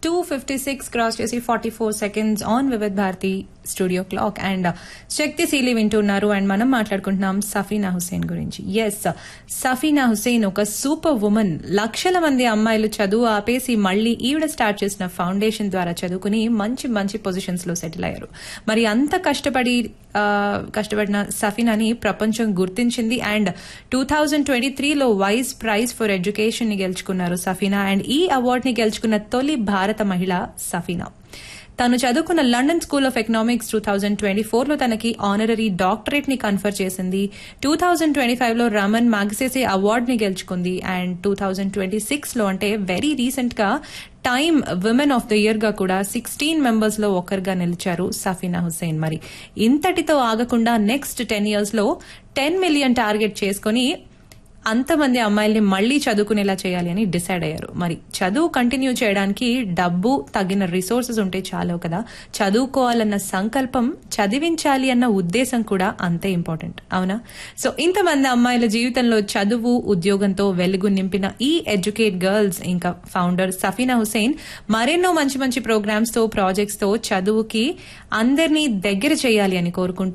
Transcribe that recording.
two fifty six cross చేసి forty four seconds on Vividh Bharati studio clock and శక్తిశీలి వింటున్నారు and మనం మాట్లాడుకుంటున్నాం సఫీనా హుసేన్ గురించి ఎస్ సఫీనా హుసేన్ ఒక సూపర్ ఉమెన్ లక్షల మంది అమ్మాయిలు చదువు ఆపేసి మళ్ళీ ఈవిడ స్టార్ట్ చేసిన ఫౌండేషన్ ద్వారా చదువుకుని మంచి మంచి పొజిషన్స్ లో సెటిల్ అయ్యారు మరి అంత కష్టపడి ఆ, కష్టపడిన సఫీనాని ప్రపంచం గుర్తించింది అండ్ టూ థౌజండ్ ట్వంటీ త్రీలో వైస్ ప్రైజ్ ఫర్ ఎడ్యుకేషన్ ని గెలుచుకున్నారు సఫీనా అండ్ ఈ అవార్డు ని గెలుచుకున్న తొలి భారత మహిళ సఫీనా తను చదువుకున్న London school of economics two thousand twenty four లో తనకి ఆనరరీ డాక్టరేట్ ని కన్ఫర్ చేసింది టూ థౌజండ్ ట్వంటీ ఫైవ్ లో రమన్ మ్యాగ్సెసే అవార్డు ని గెలుచుకుంది and two thousand twenty six లో అంటే వెరీ రీసెంట్ గా time women of the year గా కూడా సిక్స్టీన్ మెంబర్స్ లో ఒకరుగా నిలిచారు సఫీనా హుసేన్ మరి ఇంతటితో ఆగకుండా నెక్స్ట్ టెన్ ఇయర్స్ లో టెన్ మిలియన్ టార్గెట్ చేసుకుని అంతమంది అమ్మాయిల్ని మళ్లీ చదువుకునేలా చేయాలి అని డిసైడ్ అయ్యారు మరి చదువు కంటిన్యూ చేయడానికి డబ్బు తగిన రిసోర్సెస్ ఉంటే చాలు కదా చదువుకోవాలన్న సంకల్పం చదివించాలి అన్న ఉద్దేశం కూడా అంతే ఇంపార్టెంట్ అవునా సో ఇంతమంది అమ్మాయిల జీవితంలో చదువు ఉద్యోగంతో వెలుగు నింపిన ఈ ఎడ్యుకేట్ గర్ల్స్ ఇంకా ఫౌండర్ సఫీనా హుసేన్ మరెన్నో మంచి మంచి ప్రోగ్రామ్స్ తో ప్రాజెక్ట్స్ తో చదువుకి అందరినీ దగ్గర చేయాలి అని కోరుకుంటూ